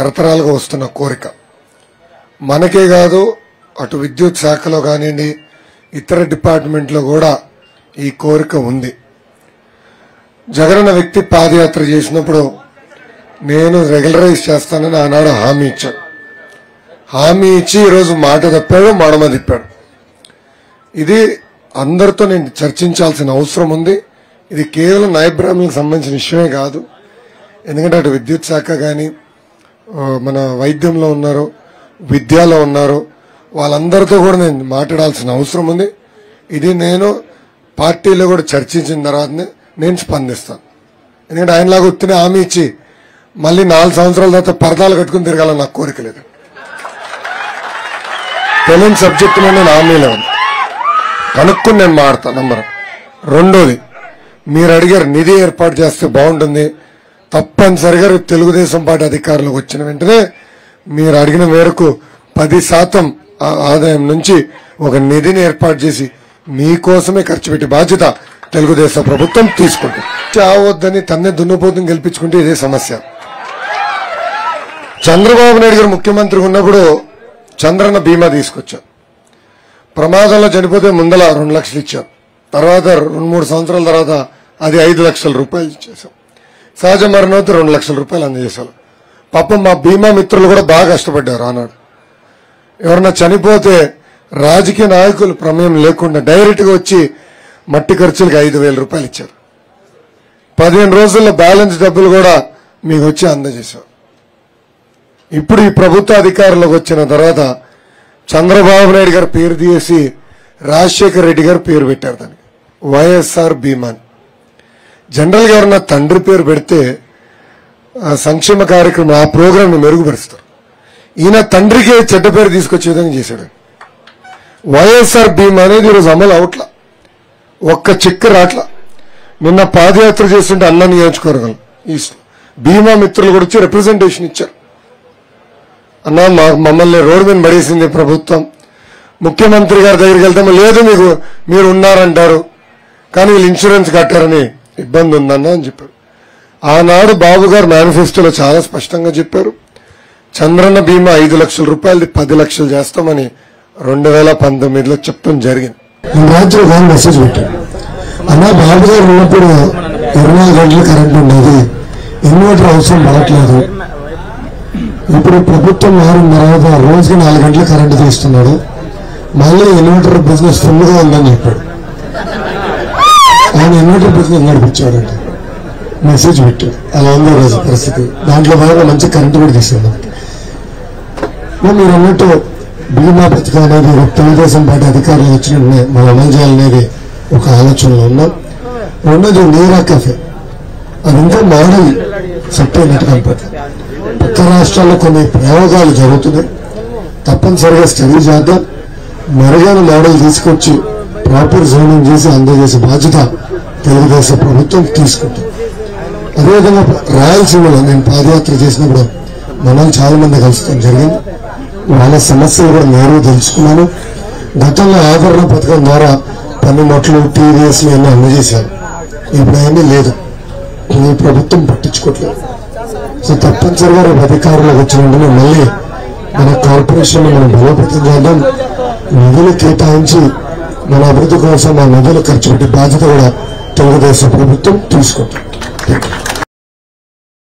తరతరాలుగా వస్తున్న కోరిక మనకే కాదు అటు విద్యుత్ శాఖలో కానివ్వండి ఇతర డిపార్ట్మెంట్లో కూడా ఈ కోరిక ఉంది జగనన్న వ్యక్తి పాదయాత్ర చేసినప్పుడు నేను రెగ్యులరైజ్ చేస్తానని ఆనాడు హామీ ఇచ్చాడు హామీ ఇచ్చి ఈరోజు మాట తప్పాడు మడమ తిప్పాడు ఇది అందరితో నేను చర్చించాల్సిన అవసరం ఉంది ఇది కేవలం నయబ్రాహ్మణులకు సంబంధించిన విషయమే కాదు ఎందుకంటే అటు విద్యుత్ శాఖ కానీ మన వైద్యంలో ఉన్నారు విద్యలో ఉన్నారు వాళ్ళందరితో కూడా నేను మాట్లాడాల్సిన అవసరం ఉంది ఇది నేను పార్టీలో కూడా చర్చించిన తర్వాతనే నేను స్పందిస్తాను ఎందుకంటే ఆయనలాగా ఉత్తినే హామీ ఇచ్చి మళ్ళీ నాలుగు సంవత్సరాల తర్వాత పరదాలు కట్టుకుని తిరగాలని నాకు కోరిక లేదు తెలియని సబ్జెక్టులో నేను హామీలో ఉంది కనుక్కుని నేను మాడతా నంబర్ రెండోది మీరు అడిగారు నిధి ఏర్పాటు చేస్తే బాగుంటుంది తప్పనిసరిగా రేపు తెలుగుదేశం పార్టీ అధికారంలోకి వచ్చిన వెంటనే మీరు అడిగిన మేరకు పది శాతం ఆ- ఆదాయం నుంచి ఒక నిధిని ఏర్పాటు చేసి మీకోసమే ఖర్చు పెట్టే బాధ్యత తెలుగుదేశం ప్రభుత్వం తీసుకుంటుంది చావద్దని తన్నే దున్నపోతుని గెలిపించుకుంటే ఇదే సమస్య చంద్రబాబు నాయుడు గారు ముఖ్యమంత్రిగా ఉన్నప్పుడు చంద్రన్న బీమా తీసుకొచ్చారు ప్రమాదంలో చనిపోతే ముందల రెండు లక్షలు ఇచ్చారు తర్వాత రెండు మూడు సంవత్సరాల తర్వాత అది ఐదు లక్షల రూపాయలు ఇచ్చేసాం సహజ మరణోత్తి రెండు లక్షల రూపాయలు అందజేశారు పాపం మా బీమా మిత్రులు కూడా బాగా కష్టపడ్డారు ఆనాడు ఎవరన్నా చనిపోతే రాజకీయ నాయకులు ప్రమేయం లేకుండా డైరెక్ట్ గా వచ్చి మట్టి ఖర్చులకి ఐదు వేల రూపాయలు ఇచ్చారు పదిహేను రోజుల్లో బ్యాలెన్స్ డబ్బులు కూడా మీకు వచ్చి అందజేశారు ఇప్పుడు ఈ ప్రభుత్వ అధికారంలోకి వచ్చిన తర్వాత చంద్రబాబు నాయుడు గారు పేరు తీసి రాజశేఖర్ రెడ్డి గారు పేరు పెట్టారు దానికి వైఎస్ఆర్ బీమాన్ జనరల్ గా ఎవరన్నా తండ్రి పేరు పెడితే ఆ సంక్షేమ కార్యక్రమం ఆ ప్రోగ్రామ్ ని మెరుగుపరుస్తారు ఈయన తండ్రికి చెడ్డ పేరు తీసుకొచ్చే విధంగా చేశాడు వైఎస్ఆర్ బీమా అనేది ఈరోజు అమలు అవట్లా ఒక్క చిక్కు రాట్లా నిన్న పాదయాత్ర చేస్తుంటే అన్న నియోజకవర్గం ఈస్ట్ బీమా మిత్రులు కూడా వచ్చి రిప్రజెంటేషన్ ఇచ్చారు అన్న మా మమ్మల్ని రోడ్డు మీద పడేసింది ప్రభుత్వం ముఖ్యమంత్రి గారి దగ్గరికి వెళ్తే లేదు మీకు మీరు ఉన్నారంటారు కానీ వీళ్ళు ఇన్సూరెన్స్ కట్టారని ఇబ్బంది ఉందన్న అని చెప్పారు ఆనాడు బాబు గారు మేనిఫెస్టోలో చాలా స్పష్టంగా చెప్పారు చంద్రన్న బీమా ఐదు లక్షల రూపాయలది పది లక్షలు చేస్తామని రెండు వేల పంతొమ్మిదిలో చెప్పడం జరిగింది రాత్రి గారు మెసేజ్ పెట్టారు అన్న బాబు గారు ఉన్నప్పుడు ఇరవై నాలుగు గంటలు కరెంట్ ఉండేది ఇన్వర్టర్ అవసరం పడట్లేదు ఇప్పుడు ప్రభుత్వం మారిన తర్వాత రోజుకి నాలుగు గంటలు కరెంటు తీస్తున్నాడు మళ్ళీ ఇన్వర్టర్ బిజినెస్ ఫుల్ గా ఉందని చెప్పాడు ఆయన ఇన్వర్టర్ బిజినెస్ నడిపించాడంట మెసేజ్ పెట్టాడు అలా ఉంది ఈ రోజు పరిస్థితి దాంట్లో భాగంగా మంచి కరెంటు కూడా తీసాడు మరి మీరు అన్నట్టు బీమా పథకం అనేది ఒక తెలుగుదేశం పార్టీ అధికారులు వచ్చిన వెంటనే మనం అమలు చేయాలనేది ఒక ఆలోచనలో ఉన్నాం రెండోది నీరా కఫే అది ఇంకా మోడల్ సెట్ అయినట్టు కనపడుతుంది పక్క రాష్ట్రాల్లో కొన్ని ప్రయోగాలు జరుగుతున్నాయి తప్పనిసరిగా స్టడీ చేద్దాం మెరుగైన మోడల్ తీసుకొచ్చి ప్రాపర్ జోనింగ్ చేసి అందజేసే బాధ్యత తెలుగుదేశం ప్రభుత్వం తీసుకుంటుంది అదేవిధంగా రాయలసీమలో నేను పాదయాత్ర చేసినప్పుడు మనం చాలా మంది కలుసుకోవడం జరిగింది వాళ్ళ సమస్యలు కూడా నేరుగా తెలుసుకున్నాను గతంలో ఆదరణ పథకం ద్వారా పన్నుమట్లు టీవీఎస్లు అన్ని అందజేశారు ఇప్పుడు అవన్నీ లేదు ఈ ప్రభుత్వం పట్టించుకోవట్లేదు సో తప్పనిసరిగా రేపు అధికారంలోకి వచ్చిన వెంటనే మళ్ళీ మన కార్పొరేషన్ మనం బలోపేతం చేద్దాం నిధులు కేటాయించి మన అభివృద్ధి కోసం ఆ నిధులు ఖర్చు పెట్టే బాధ్యత కూడా తెలుగుదేశం ప్రభుత్వం తీసుకుంటుంది